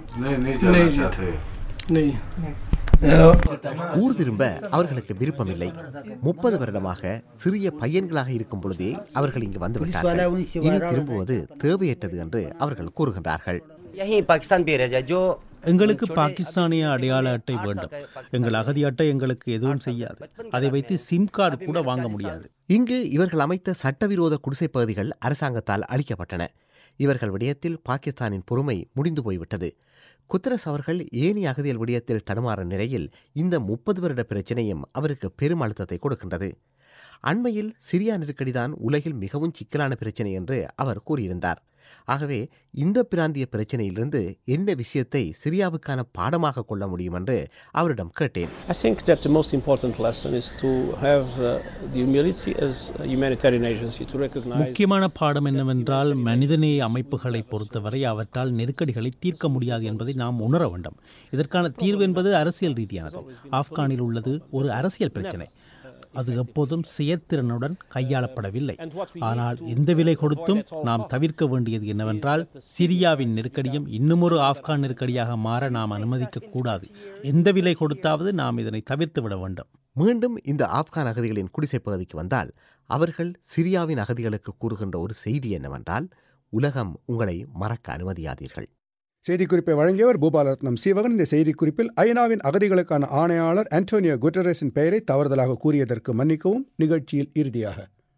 E: ஊர் திரும்ப அவர்களுக்கு விருப்பமில்லை முப்பது வருடமாக சிறிய பையன்களாக இருக்கும் பொழுதே அவர்கள் இங்கு வந்துவிட்டார்கள் இனி திரும்புவது தேவையற்றது என்று அவர்கள் கூறுகின்றார்கள்
K: यही पाकिस्तान भी रह जाए जो
D: எங்களுக்கு பாகிஸ்தானிய அடையாள அட்டை வேண்டும் எங்கள் அகதி அட்டை எங்களுக்கு எதுவும் செய்யாது அதை வைத்து சிம் கார்டு கூட வாங்க முடியாது
E: இங்கு இவர்கள் அமைத்த சட்டவிரோத குடிசைப் பகுதிகள் அரசாங்கத்தால் அளிக்கப்பட்டன இவர்கள் விடயத்தில் பாகிஸ்தானின் பொறுமை முடிந்து போய்விட்டது குத்ரஸ் அவர்கள் ஏனி அகதியல் விடயத்தில் தடுமாறும் நிலையில் இந்த முப்பது வருட பிரச்சனையும் அவருக்கு பெரும் அழுத்தத்தை கொடுக்கின்றது அண்மையில் சிரியா நெருக்கடிதான் உலகில் மிகவும் சிக்கலான பிரச்சனை என்று அவர் கூறியிருந்தார் ஆகவே இந்த பிராந்திய பிரச்சனையிலிருந்து என்ன விஷயத்தை சிரியாவுக்கான பாடமாக கொள்ள முடியும் என்று அவரிடம் கேட்டேன்
K: I think that the most important lesson is to have uh, the humility as a humanitarian agency to recognize
D: முக்கியமான பாடம் என்னவென்றால் மனிதநேய அமைப்புகளை பொறுத்தவரை அவற்றால் நெருக்கடிகளை தீர்க்க முடியாது என்பதை நாம் உணர வேண்டும் இதற்கான தீர்வு என்பது அரசியல் ரீதியானது ஆப்கானில் உள்ளது ஒரு அரசியல் பிரச்சனை அது எப்போதும் செயற்திறனுடன் கையாளப்படவில்லை ஆனால் எந்த விலை கொடுத்தும் நாம் தவிர்க்க வேண்டியது என்னவென்றால் சிரியாவின் நெருக்கடியும் இன்னுமொரு ஆப்கான் நெருக்கடியாக மாற நாம் அனுமதிக்க கூடாது எந்த விலை கொடுத்தாவது நாம் இதனை தவிர்த்து விட வேண்டும்
E: மீண்டும் இந்த ஆப்கான் அகதிகளின் குடிசைப் பகுதிக்கு வந்தால் அவர்கள் சிரியாவின் அகதிகளுக்கு கூறுகின்ற ஒரு செய்தி என்னவென்றால் உலகம் உங்களை மறக்க அனுமதியாதீர்கள்
A: செய்திக்குறிப்பை வழங்கியவர் பூபாலரத்னம் சீவகன் இந்த செய்திக்குறிப்பில் ஐநாவின் அகதிகளுக்கான ஆணையாளர் ஆண்டோனியோ குட்டரஸின் பெயரை தவறுதலாக கூறியதற்கு மன்னிக்கவும் நிகழ்ச்சியில் இறுதியாக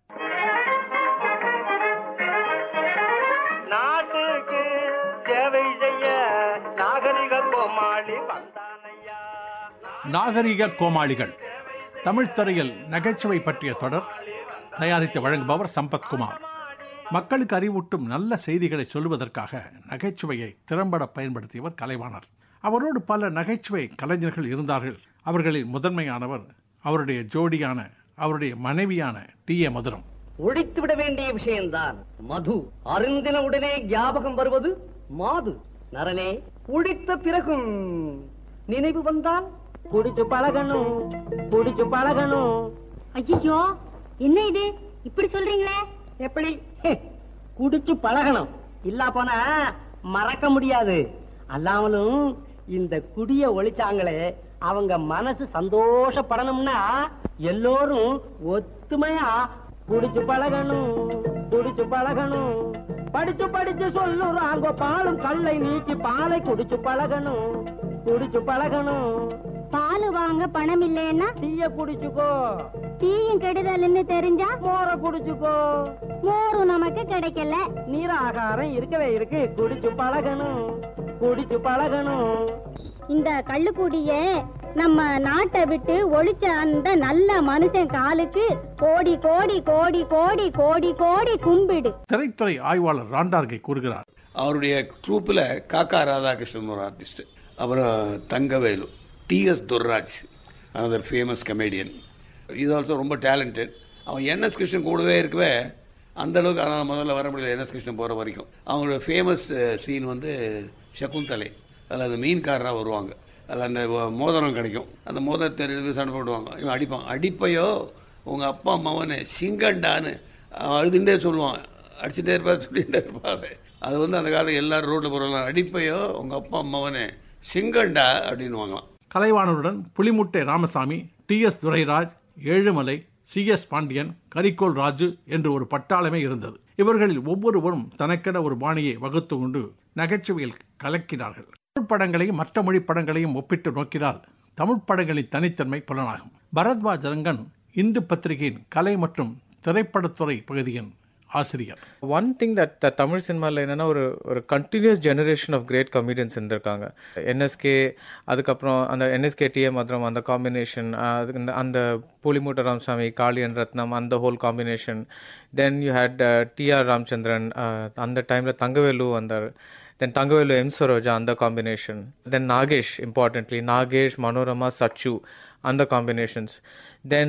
C: நாட்டுக்கு சேவை செய்ய நாகரிக கோமாளி வந்தானையா
L: நாகரிக கோமாளிகள் தமிழ் திரையில் நகைச்சுவை பற்றிய தொடர் தயாரித்து வழங்குபவர் சம்பத்குமார் மக்களுக்கு அறிவூட்டும் நல்ல செய்திகளை சொல்வதற்காக நகைச்சுவையை திறம்பட பயன்படுத்தியவர் கலைவாணர் அவரோடு பல நகைச்சுவை கலைஞர்கள் இருந்தார்கள் அவர்களில் முதன்மையானவர் அவருடைய ஜோடியான அவருடைய மனைவியான டி ஏ மதுரம்
M: ஒழித்து விட வேண்டிய விஷயம்தான் மது அருந்தின உடனே ஞாபகம் வருவது மாது நரனே குடித்த பிறகும் நினைவு வந்தால் குடிச்சு பழகணும் குடிச்சு பழகணும்
N: ஐயோ என்ன இது இப்படி சொல்றீங்களே
M: எப்படி ஹே, குடிச்சு பழகணும் இல்ல போனா மறக்க முடியாது அல்லாமலும் இந்த குடிய ஒழிச்சாங்களே அவங்க மனசு சந்தோஷப்படணும்னா எல்லோரும் ஒத்துமையா குடிச்சு பழகணும் குடிச்சு பழகணும் படிச்சு படிச்சு சொல்லுறாங்க பாலும் கல்லை நீக்கி பாலை குடிச்சு பழகணும் குடிச்சு பழகணும்
N: பால் வாங்க பணம் இல்லைன்னா
M: டீய குடிச்சுக்கோ
N: டீயும் கெடுதல்னு தெரிஞ்சா
M: மோர குடிச்சுக்கோ
N: மோரும் நமக்கு கிடைக்கல
M: நீர் ஆகாரம் இருக்கவே இருக்கு குடிச்சு பழகணும் குடிச்சு பழகணும்
N: இந்த கள்ளுக்குடிய நம்ம நாட்டை விட்டு ஒழிச்ச அந்த நல்ல மனுஷன் காலுக்கு கோடி கோடி கோடி கோடி கோடி கோடி கும்பிடு
L: திரைத்துறை ஆய்வாளர் ராண்டார்கை கூறுகிறார்
O: அவருடைய ட்ரூப்பில் காக்கா ராதாகிருஷ்ணன் ஒரு ஆர்டிஸ்ட் அப்புறம் Thangavelu TS Durairaj another famous comedian இது ஆல்சோ ரொம்ப டேலண்டட் அவன் என்எஸ் கிருஷ்ணன் கூடவே இருக்கவே அந்த அளவுக்கு ஆனால் முதல்ல வர முடியல என்எஸ் கிருஷ்ணன் போகிற வரைக்கும் அவங்களோட ஃபேமஸ் சீன் வந்து சகுந்தலை அதில் அந்த மீன்காரராக வருவாங்க அதில் அந்த மோதிரம் கிடைக்கும் அந்த மோதிரத்தை ரெண்டு பேர் சண்டை போடுவாங்க இவன் அடிப்பான் அடிப்பையோ உங்கள் அப்பா அம்மாவனே சிங்கண்டான்னு அவன் அழுதுண்டே சொல்லுவான் அடிச்சுட்டே இருப்பார் சொல்லிகிட்டே இருப்பாரு அது வந்து அந்த காலத்தில் எல்லாரும் ரோட்டில் போகிறவங்க அடிப்பையோ உங்கள் அப்பா அம்மாவனே சிங்கண்டா அப்படின்னு வாங்கலாம்
L: கலைவாணருடன் புலிமுட்டை Ramasamy T S Durairaj Ezhumalai C S Pandiyan கரிக்கோல் ராஜு என்று ஒரு பட்டாளமே இருந்தது இவர்களில் ஒவ்வொருவரும் தனக்கென ஒரு பாணியை வகுத்து கொண்டு நகைச்சுவையில் கலக்கினார்கள் தமிழ் படங்களையும் மற்ற மொழி படங்களையும் ஒப்பிட்டு நோக்கினால் தமிழ் படங்களின் தனித்தன்மை புலனாகும் பரத்வாஜ் ரங்கன் இந்து பத்திரிகையின் கலை மற்றும் திரைப்படத்துறை பகுதியின் ஆசிரியர்
P: one thing that the Tamil சினிமாவில் என்னென்னா ஒரு ஒரு continuous generation of great comedians இருந்திருக்காங்க என்எஸ்கே அதுக்கப்புறம் அந்த என்எஸ்கே டிஎம் மதுரம் அந்த காம்பினேஷன் அதுக்கு இந்த- அந்த புலிமூட்ட ராமசாமி காளியன் ரத்னம் அந்த whole combination then you had TR Ramachandran அந்த டைமில் தங்கவேலு வந்தார் தென் தங்கவேலு எம் சரோஜா அந்த combination then Nagesh importantly Nagesh Manorama Sachu அந்த காம்பினேஷன்ஸ் தென்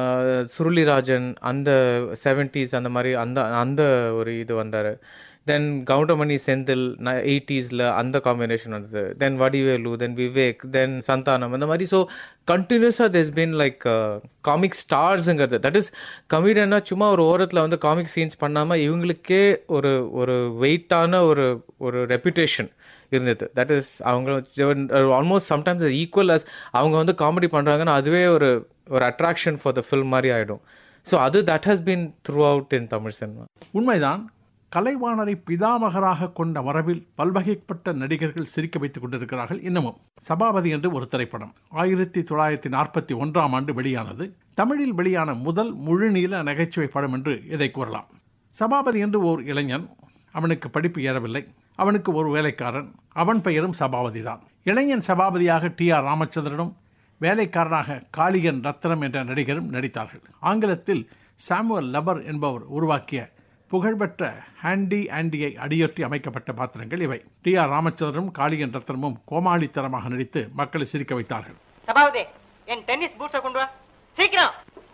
P: சுருளிராஜன் அந்த செவன்ட்டீஸ் அந்த மாதிரி அந்த அந்த ஒரு இது வந்தார் தென் கவுண்டமணி செந்தில் எயிட்டிஸில் அந்த காம்பினேஷன் வந்தது தென் வடிவேலு தென் விவேக் தென் சந்தானம் அந்த மாதிரி ஸோ கண்டினியூஸாக there's been லைக் காமிக் ஸ்டார்ஸுங்கிறது தட் இஸ் கமெடியன்னா சும்மா ஒரு ஓரத்தில் வந்து காமிக் சீன்ஸ் பண்ணாமல் இவங்களுக்கே ஒரு ஒரு வெயிட்டான ஒரு ஒரு ரெப்புடேஷன் இருந்தது தட் இஸ் அவங்க ஆல்மோஸ்ட் சம்டைம்ஸ் ஈக்குவல் அஸ் அவங்க வந்து காமெடி பண்ணுறாங்கன்னா அதுவே ஒரு ஒரு அட்ராக்ஷன் ஃபார் த ஃபில்ம் மாதிரி ஆகிடும் ஸோ அது that has been throughout in Tamil cinema
L: உண்மைதான் கலைவாணரை பிதாமகராக கொண்ட மரபில் பல்வகைப்பட்ட நடிகர்கள் சிரிக்க வைத்துக் கொண்டிருக்கிறார்கள் இன்னமும் சபாபதி என்று ஒரு திரைப்படம் ஆயிரத்தி தொள்ளாயிரத்தி நாற்பத்தி ஒன்றாம் ஆண்டு வெளியானது தமிழில் வெளியான முதல் முழுநீள நகைச்சுவை படம் என்று இதை கூறலாம் சபாபதி என்று ஓர் இளைஞன் அவனுக்கு படிப்பு ஏறவில்லை அவனுக்கு ஒரு வேலைக்காரன் அவன் பெயரும் சபாபதி தான் இளைஞன் சபாபதியாக டி ஆர் ராமச்சந்திரனும் வேலைக்காரனாக காளியன் ரத்னம் என்ற நடிகரும் நடித்தார்கள் ஆங்கிலத்தில் சாமுவல் லபர் என்பவர் உருவாக்கிய புகழ்பெற்ற ஹாண்டி ஆண்டியை அடியொற்றி அமைக்கப்பட்ட பாத்திரங்கள் இவை டி ஆர் ராமச்சந்திரனும் காளியன் ரத்னமும் கோமாளித்தனமாக நடித்து மக்களை சிரிக்க வைத்தார்கள்
Q: சபாவதே என் டென்னிஸ் பூட்ஸை கொண்டு வா சீக்கிரம்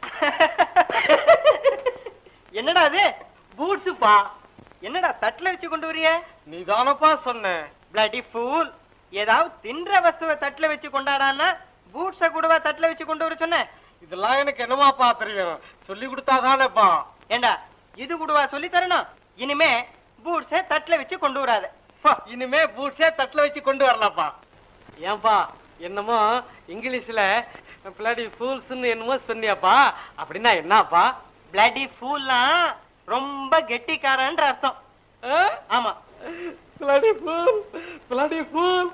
Q: என்னடா அது பூட்ஸுப்பா என்னடா தட்டுல வச்சு கொண்டு வரிய நீ தானப்பா சொன்ன பிளடி ஃபூல் ஏதாவது தின்ற வஸ்துவை தட்டுல வச்சு கொண்டாடான்னா பூட்ஸ கூடவா தட்டுல வச்சு கொண்டு வர சொன்ன இதெல்லாம் எனக்கு என்னமாப்பா தெரியும் சொல்லி கொடுத்தாதானேப்பா ஏண்டா இது கூடவா சொல்லி தரணும் இனிமே பூட்ஸை தட்டுல வச்சு கொண்டு வராத இனிமே பூட்ஸே தட்டுல வச்சு கொண்டு வரலப்பா ஏன்பா என்னமோ இங்கிலீஷ்ல பிளடி ஃபூல்ஸ்னு என்னமோ சொன்னியாப்பா அப்படின்னா என்னப்பா பிளடி ஃபூல்னா ரொம்ப கெட்டிக்காரன்ற அர்த்தம் ஆ? ஆமா பிளடி ஃபூல் பிளடி ஃபூல்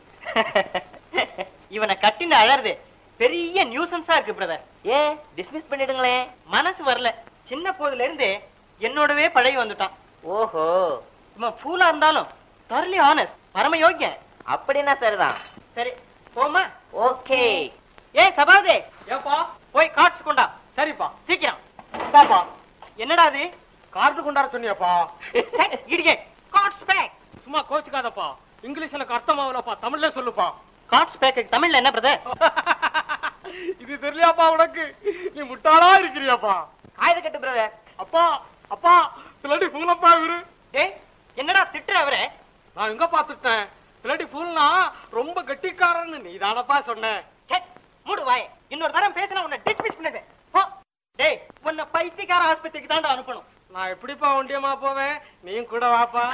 Q: இவனை கட்டின்னு அழறது பெரிய நியூசன்ஸா இருக்கு பிரதர் ஏன் டிஸ்மிஸ் பண்ணிடுங்களே மனசு வரல சின்ன போதுல இருந்து என்னோடவே பழகி வந்துட்டான் ஓஹோ இவன் ஃபூலா இருந்தாலும் தரலி ஆனஸ்ட் பரம யோக்கியன் அப்படின்னா சரிதான் சரி போமா ஓகே ஏ சபாதே ஏப்பா போய் கார்ட்ஸ் கொண்டா சரிப்பா சீக்கிரம் பாப்பா என்னடா அது கார்டு கொண்டாட சொன்னியாப்பா இடியே கார்ட்ஸ் பேக் சும்மா கோச்சுக்காதப்பா இங்கிலீஷ்ல எனக்கு அர்த்தம் ஆகலப்பா தமிழ்ல சொல்லுப்பா கார்ட்ஸ் பேக் தமிழ்ல என்ன பிரதர் இது தெரியலையாப்பா உனக்கு நீ முட்டாளா இருக்கிறியாப்பா காயத கட்டு பிரதர் அப்பா அப்பா பிள்ளடி ஃபூலப்பா இவரு டேய் என்னடா திட்டுற அவரே நான் எங்க பாத்துட்டேன் பிள்ளடி ஃபூல்னா ரொம்ப கெட்டிக்காரன்னு நீ தானப்பா சொன்ன மூடு வாய் இன்னொரு தரம் பேசினா உன்னை டிஸ்மிஸ் பண்ணிடுவேன் போ டேய் உன்னை பைத்தியக்கார ஆஸ்பத்திரிக்கு தாண்டா அனுப்பணும் நான் எப்படிப்பா ஒண்டியமா போவேன் நீயும் கூட வாப்பா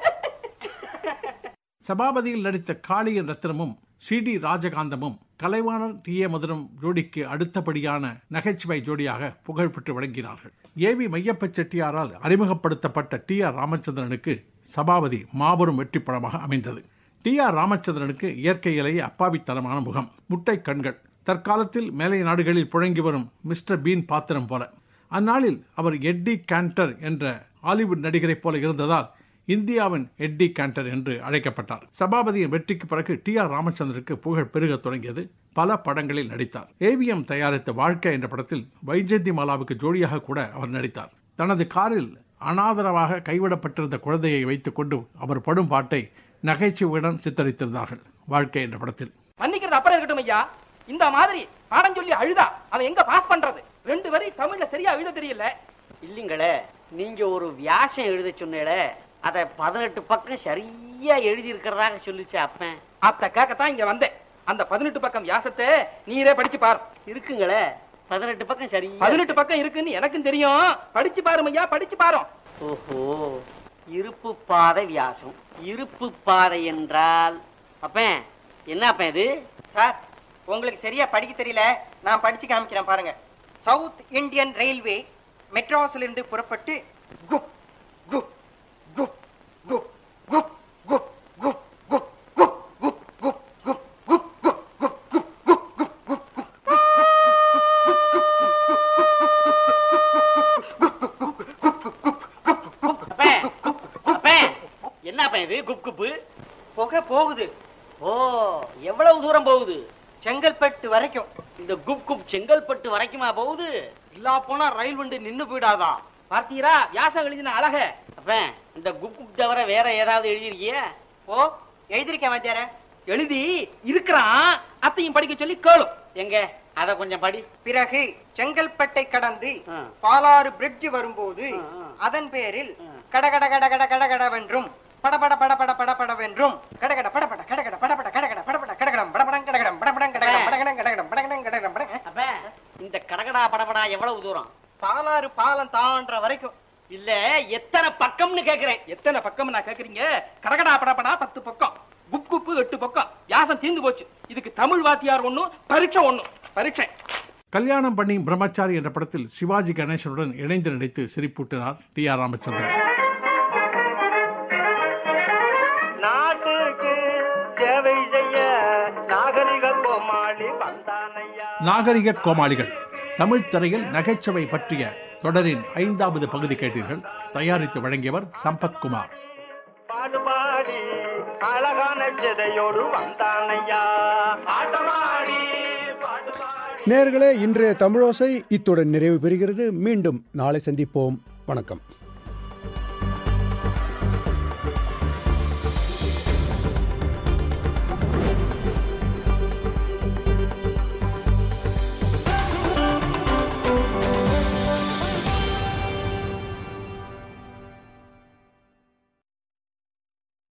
L: சபாபதியில் நடித்த காளியன் ரத்னமும் சி டி ராஜகாந்தமும் கலைவாணர் டி ஏ மதுரம் ஜோடிக்கு அடுத்தபடியான நகைச்சுவை ஜோடியாக புகழ் பெற்று விளங்கினார்கள் ஏ வி மையப்ப செட்டியாரால் அறிமுகப்படுத்தப்பட்ட டி ஆர் ராமச்சந்திரனுக்கு சபாபதி மாபெரும் வெற்றி படமாக அமைந்தது டி ஆர் ராமச்சந்திரனுக்கு இயற்கையிலேயே அப்பாவித்தனமான முகம் முட்டை கண்கள் தற்காலத்தில் மேலை நாடுகளில் புழங்கி வரும் மிஸ்டர் பீன் பாத்திரம் போல அந்நாளில் அவர் எட்டி கேண்டர் என்ற ஹாலிவுட் நடிகரைப் போல இருந்ததால் இந்தியாவின் எட்டி கேண்டர் என்று அழைக்கப்பட்டார் சபாபதியின் வெற்றிக்கு பிறகு டி ஆர் ராமச்சந்திரனுக்கு புகழ் பெருகத் தொடங்கியது பல படங்களில் நடித்தார் ஏவிஎம் தயாரித்த வாழ்க்கை என்ற படத்தில் வைஜெயந்தி மாலாவுக்கு ஜோடியாக கூட அவர் நடித்தார் தனது காரில் அனாதரவாக கைவிடப்பட்டிருந்த குழந்தையை வைத்துக் கொண்டு அவர் படும் பாட்டை நகைச்சுவையுடன் சித்தரித்திருந்தார்கள் வாழ்க்கை என்ற படத்தில்
Q: மன்னிக்கிறது அப்புறம் இருக்கட்டும் ஐயா இந்த மாதிரி பாடம் சொல்லி அழுதா அவன் எங்க பாஸ் பண்றது ரெண்டு வரி தமிழ்ல சரியா எழுத தெரியல
M: இல்லீங்களே நீங்க ஒரு வியாசம் எழுத சொன்னீங்களே அத பதினெட்டு பக்கம் சரியா எழுதி இருக்கிறதாக சொல்லிச்சு அப்பன்
Q: அத்த கேட்கத்தான் இங்க வந்தேன் அந்த பதினெட்டு பக்கம் வியாசத்தை நீரே படிச்சு பாரு
M: இருக்குங்களே பதினெட்டு பக்கம் சரி
Q: பதினெட்டு பக்கம் இருக்குன்னு எனக்கும் தெரியும் படிச்சு பாரு ஐயா படிச்சு பாரு
M: ஓஹோ இருப்பு பாதை வியாசம் இருப்பு பாதை என்றால் அப்பன் என்ன அப்பன் இது
Q: சார் உங்களுக்கு சரியா படிக்க தெரியல நான் படிச்சு காமிக்கிறேன் பாருங்க சவுத் இந்தியன் ரயில்வே மெட்ராஸ்ல இருந்து புறப்பட்டு குப் குப் குப் குப் குப் குப் குப் குப் குப் குப் குப் குப் குப் குப் குப் குப் குப் குப் குப்
M: அப்பன் அப்பன் என்ன அப்பன் இது குப் குப்பு
Q: புகை போகுது
M: ஓ எவ்வளவு தூரம் போகுது
Q: செங்கல்பட்டு வரைக்கும்
M: இந்த குப் குப் செங்கல்பட்டு வரைக்குமா போகுது
Q: இல்லா போனா ரயில் வண்டி நின்னு போயிடாதா பார்த்தீரா வியாசம் எழுதின அழக
M: அப்பன் இந்த குப் குப் தவிர வேற ஏதாவது எழுதியிருக்கிய
Q: ஓ எழுதிருக்கேன் வாத்தியார எழுதி இருக்கிறான் அத்தையும் படிக்க சொல்லி கேளும்
M: எங்க அத கொஞ்சம் படி
Q: பிறகு செங்கல்பட்டை கடந்து பாலாறு பிரிட்ஜ் வரும்போது அதன் பேரில் கடகட கடகட கடகடவென்றும் படபட படபட படபடவென்றும் கடகட படபட கடகட படபட கடகட படபட கடகடம் படபடம் கடகடம் படபடம் கடகடம் படகடம் கடகடம் படகடம் கடகடம் படக
M: அப்பன் இந்த கடகடா படபடா எவ்வளவு தூரம்
Q: பாலாறு பாலம் தான்ற வரைக்கும்
M: இல்ல எத்தனை பக்கம்னு கேக்குறேன்
Q: எத்தனை பக்கம் நான் கேக்குறீங்க கடகடா படபடா பத்து பக்கம் குப் குப்பு எட்டு பக்கம் வியாசம் தீர்ந்து போச்சு இதுக்கு தமிழ் வாத்தியார் ஒண்ணும் பரீட்சை ஒண்ணும் பரீட்சை
L: கல்யாணம் பண்ணி பிரம்மச்சாரி என்ற படத்தில் சிவாஜி கணேசனுடன் இணைந்து நடித்து சிரிப்பூட்டினார் டி ஆர் ராமச்சந்திரன் நாகரிக கோமாளிகள் தமிழ் திரையில் நகைச்சுவை பற்றிய தொடரின் ஐந்தாவது பகுதி கேட்டீர்கள் தயாரித்து வழங்கியவர் சம்பத்குமார்
R: பாடுபாடி அழகான ஜதையோடு வந்தானையா ஆட்டமாடி
A: நேர்களே இன்றைய தமிழோசை இத்துடன் நிறைவு பெறுகிறது மீண்டும் நாளை சந்திப்போம் வணக்கம்